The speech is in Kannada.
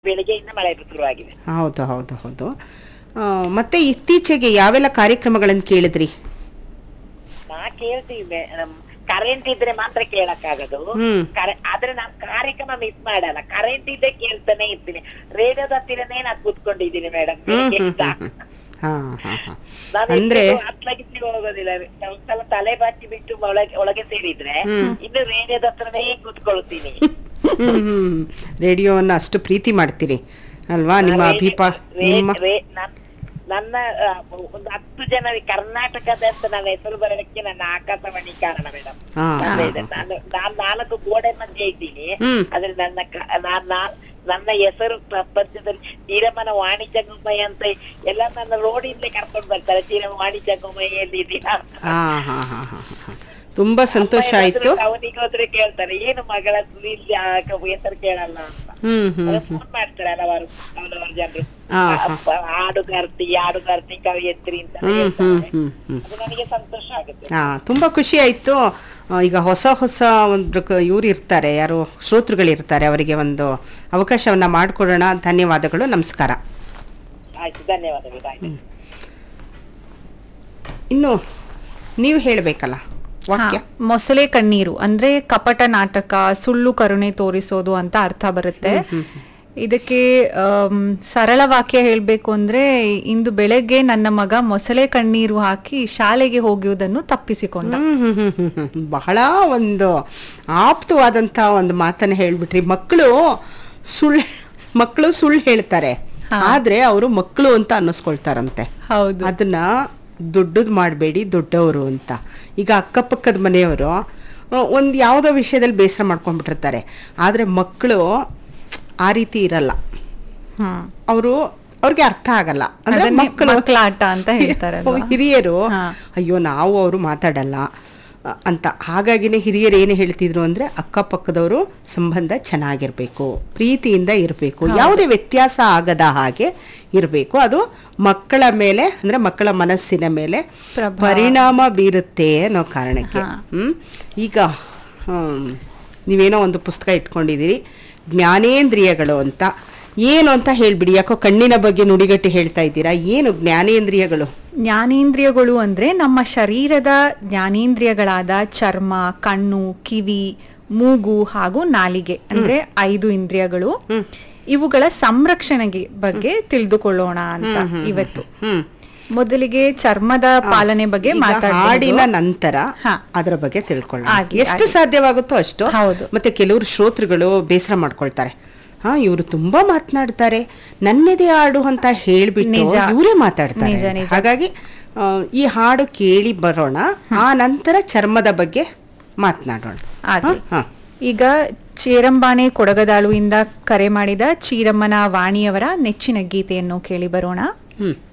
ಬೆಳಿಗ್ಗೆಯಿಂದ ಮಳೆ ಶುರುವಾಗಿದೆ ಹೌದು ಹೌದು ಹೌದು ಆ, ಮತ್ತೆ ಇತ್ತೀಚೆಗೆ ಯಾವೆಲ್ಲ ಕಾರ್ಯಕ್ರಮಗಳನ್ನು ಕೇಳಿದ್ರಿ ನಾ ಕೇಳ್ತೀವಿ ಮೇಡಮ್ ಕರೆಂಟ್ ಇದ್ರೆ ಮಾತ್ರ ಕೇಳಕ್ಕಾಗದು ಹ್ಮ್. ಕರೆ- ಆದ್ರೆ ನಾನ್ ಕಾರ್ಯಕ್ರಮ ಮಿಸ್ ಮಾಡಲ್ಲ ಕರೆಂಟ್ ಇದ್ದೆ ಕೇಳ್ತಾನೆ ಇರ್ತೀನಿ ರೇಡಿಯೋದ ಹತ್ತಿರನೇ ನಾನು ಕೂತ್ಕೊಂಡಿದ್ದೀನಿ ಮೇಡಮ್ ಹ್ಮ್ ಹ್ಮ್ ಹ್ಮ್ ಹ್ಮ್. ಹಾ ಹಾ ಹಾ ನಾನು ಅಂದ್ರೆ ಅತ್ಲಗಿತ್ಲಿ ಹೋಗೋದಿಲ್ಲ ಒಂದ್ಸಲ ತಲೆ ಬಾಚಿ ಬಿಟ್ಟು ಒಳಗೆ ಒಳಗೆ ಸೇರಿದ್ರೆ ಹ್ಮ್. ಇನ್ನು ರೇಡಿಯೋದ ಹತ್ರನೇ ಕೂತ್ಕೊಳ್ತೀನಿ ಹ್ಮ್ ಹ್ಮ್ ರೇಡಿಯೋವನ್ನ ಅಷ್ಟು ಪ್ರೀತಿ ಮಾಡ್ತೀರಿ ಅಲ್ವಾ ನಿಮ್ಮ ರೇಡಿಯೋ- ಅಭಿಪ್ರಾಯ ರೇ- ನಿಮ್ಮ ರೇ- ನನ್- ನನ್ನ ಆ, ಒಂದು ಹತ್ತು ಜನ ಕರ್ನಾಟಕದ ಅಂತ ನನ್ನ ಹೆಸರು ಬರೋದಕ್ಕೆ ನನ್ನ ಆಕಾಶವಾಣಿ ಕಾರಣ ಮೇಡಮ್ ಹಾ, ಹಾ, ನಾನು ನಾನ್ ನಾಲ್ಕು ಗೋಡೆ ಮಧ್ಯೆ ಇದ್ದೀನಿ ಹ್ಮ್. ಆದ್ರೆ ನನ್ನ ಕ- ನಾನ್ ನಾ- ನನ್ನ ಹೆಸರು ಪ್ರಪಂಚದಲ್ಲಿ ಶ್ರೀರಮನ ವಾಣಿಜ್ಯ ಗುಮ್ಮಯ್ಯ ಅಂತ ಎಲ್ಲ ನನ್ನ ರೋಡಿಂದಲೇ ಕರ್ಕೊಂಡು ಬರ್ತಾರೆ ಶ್ರೀರಮ ವಾಣಿಜ್ಯ ಗುಮ್ಮಯ್ಯ ಎಲ್ಲಿದ್ದೀರಾ ಅಂತ. ಹಾ ಹಾ ಹಾ ಹಾ ಹಾ. ತುಂಬಾ ಸಂತೋಷ ಆಯ್ತು ಅವನಿಗೆ ಹೋದ್ರೆ ಕೇಳ್ತಾರೆ ಏನು ಮಗಳ ಇಲ್ಲಿ ಹೆಸರು ಕೇಳಲ್ಲ ಅಂತ ಹ್ಮ್ ಹ್ಮ್ ಫೋನ್ ಮಾಡ್ತಾರೆ ಹಲವಾರು ಹಲವಾರು ಜನರು ಹಾ, ಹಾ. ಅಪ್ಪ, ಹಾಡುಗಾರ್ತಿ ಹಾಡುಗಾರ್ತಿ ಕವಿಯತ್ರಿ ಅಂತ ಹ್ಮ್ ಹ್ಮ್ ಹೇಳ್ತಾರೆ ಹ್ಮ್ ಹ್ಮ್ ಅದು ನನಗೆ ಸಂತೋಷ ಆಗುತ್ತೆ ಹಾ ತುಂಬಾ ಖುಷಿ ಆಯ್ತು ಆ, ಈಗ ಹೊಸ ಹೊಸ ಒಂದು ಇವ್ರು ಇರ್ತಾರೆ ಯಾರು ಶ್ರೋತೃಗಳಿರ್ತಾರೆ ಅವರಿಗೆ ಒಂದು ಅವಕಾಶವನ್ನ ಮಾಡಿಕೊಡೋಣ ಧನ್ಯವಾದಗಳು ನಮಸ್ಕಾರ ಆಯ್ತು ಧನ್ಯವಾದಗಳು ಆಯ್ತು ಇನ್ನು ನೀವು ಹೇಳಬೇಕಲ್ಲ ವಾಕ್ಯ ಹಾ, ಮೊಸಳೆ ಕಣ್ಣೀರು ಅಂದ್ರೆ ಕಪಟ ನಾಟಕ ಸುಳ್ಳು ಕರುಣೆ ತೋರಿಸೋದು ಅಂತ ಅರ್ಥ ಬರುತ್ತೆ ಇದಕ್ಕೆ ಆಮ್, ಸರಳ ವಾಕ್ಯ ಹೇಳ್ಬೇಕು ಅಂದ್ರೆ ಇಂದು ಬೆಳಗ್ಗೆ ನನ್ನ ಮಗ ಮೊಸಳೆ ಕಣ್ಣೀರು ಹಾಕಿ ಶಾಲೆಗೆ ಹೋಗುವುದನ್ನು ತಪ್ಪಿಸಿಕೊಂಡ ಹ್ಮ್ ಹ್ಮ್ ಹ್ಮ್ ಹ್ಮ್ ಹ್ಮ್. ಬಹಳ ಒಂದು ಆಪ್ತವಾದಂತ ಒಂದು ಮಾತನ್ನ ಹೇಳ್ಬಿಟ್ರಿ ಮಕ್ಕಳು ಸುಳ್ಳು ಮಕ್ಕಳು ಸುಳ್ಳು ಹೇಳ್ತಾರೆ ಆದ್ರೆ ಅವರು ಮಕ್ಕಳು ಅಂತ ಅನ್ನಿಸ್ಕೊಳ್ತಾರಂತೆ ಹೌದು ಅದನ್ನ ದೊಡ್ಡದು ಮಾಡಬೇಡಿ ದೊಡ್ಡವರು ಅಂತ ಈಗ ಅಕ್ಕಪಕ್ಕದ ಮನೆಯವರು ಒಂದು ಯಾವುದೋ ವಿಷಯದಲ್ಲಿ ಬೇಸರ ಮಾಡ್ಕೊಂಡ್ಬಿಟ್ಟಿರ್ತಾರೆ ಆದರೆ ಮಕ್ಕಳು ಆ ರೀತಿ ಇರಲ್ಲ ಹ್ಮ್ ಅವರು ಅವ್ರಿಗೆ ಅರ್ಥ ಆಗಲ್ಲ ಅಂದ್ರೆ ಅದನ್ನೇ ಮಕ್ಕಳು ಮಕ್ಕಳಾಟ ಅಂತ ಹೇಳ್ತಾರಲ್ವಾ? ಹಿರಿಯರು ಹಾ. ಅಯ್ಯೋ ನಾವು ಅವರು ಮಾತಾಡಲ್ಲ ಅ, ಅಂತ ಹಾಗಾಗಿನೇ ಹಿರಿಯರು ಏನು ಹೇಳ್ತಿದ್ರು ಅಂದ್ರೆ ಅಕ್ಕಪಕ್ಕದವರು ಸಂಬಂಧ ಚೆನ್ನಾಗಿರ್ಬೇಕು ಪ್ರೀತಿಯಿಂದ ಇರಬೇಕು ಯಾವುದೇ ವ್ಯತ್ಯಾಸ ಆಗದ ಹಾಗೆ ಇರಬೇಕು ಅದು ಮಕ್ಕಳ ಮೇಲೆ ಅಂದ್ರೆ ಮಕ್ಕಳ ಮನಸ್ಸಿನ ಮೇಲೆ ಪ್ರಭಾವ. ಪರಿಣಾಮ ಬೀರುತ್ತೆ ಅನ್ನೋ ಕಾರಣಕ್ಕೆ ಹ್ಮ್ ಈಗ ಹ್ಮ್, ನೀವೇನೋ ಒಂದು ಪುಸ್ತಕ ಇಟ್ಕೊಂಡಿದ್ದೀರಿ ಜ್ಞಾನೇಂದ್ರಿಯಗಳು ಅಂತ ಏನು ಅಂತ ಹೇಳ್ಬಿಡಿ ಯಾಕೋ ಕಣ್ಣಿನ ಬಗ್ಗೆ ನುಡಿಗಟ್ಟು ಹೇಳ್ತಾ ಇದ್ದೀರಾ ಏನು ಜ್ಞಾನೇಂದ್ರಿಯಗಳು ಜ್ಞಾನೇಂದ್ರಿಯಗಳು ಅಂದ್ರೆ ನಮ್ಮ ಶರೀರದ ಜ್ಞಾನೇಂದ್ರಿಯಗಳಾದ ಚರ್ಮ ಕಣ್ಣು ಕಿವಿ ಮೂಗು ಹಾಗೂ ನಾಲಿಗೆ ಅಂದ್ರೆ ಐದು ಇಂದ್ರಿಯಗಳು ಇವುಗಳ ಸಂರಕ್ಷಣೆಗೆ ಬಗ್ಗೆ ತಿಳಿದುಕೊಳ್ಳೋಣ ಅಂತ ಇವತ್ತು ಹ್ಮ್ ಮೊದಲಿಗೆ ಚರ್ಮದ ಪಾಲನೆ ಬಗ್ಗೆ ಈಗ ಮಾತಾಡೋಣ ಹಾಡಿನ ನಂತರ ಹಾ. ಅದರ ಬಗ್ಗೆ ತಿಳ್ಕೊಳ್ಳೋಣ ಆಗ್ಲಿ, ಎಷ್ಟು ಆಗ್ಲಿ. ಸಾಧ್ಯವಾಗುತ್ತೋ ಅಷ್ಟು ಹೌದು. ಮತ್ತೆ ಕೆಲವರು ಶ್ರೋತೃಗಳು ಬೇಸರ ಮಾಡ್ಕೊಳ್ತಾರೆ ಹಾ ಇವರು ತುಂಬಾ ಮಾತನಾಡ್ತಾರೆ ನನ್ನೆದೆ ಹಾಡು ಅಂತ ಹೇಳ್ಬಿಟ್ಟು ನಿಜ. ಇವರೇ ಮಾತಾಡ್ತಾರೆ ನಿಜ, ನಿಜ. ಹಾಗಾಗಿ ಆ, ಈ ಹಾಡು ಕೇಳಿ ಬರೋಣ ಆ ನಂತರ ಚರ್ಮದ ಬಗ್ಗೆ ಮಾತನಾಡೋಣ ಆಗ್ಲಿ. ಹಾ ಈಗ ಚೇರಂಬಾನೆ ಕೊಡಗದಾಳುವಿಂದ ಕರೆ ಮಾಡಿದ ಚೀರಮ್ಮನ ವಾಣಿಯವರ ನೆಚ್ಚಿನ ಗೀತೆಯನ್ನು ಕೇಳಿ ಬರೋಣ ಹ್ಮ್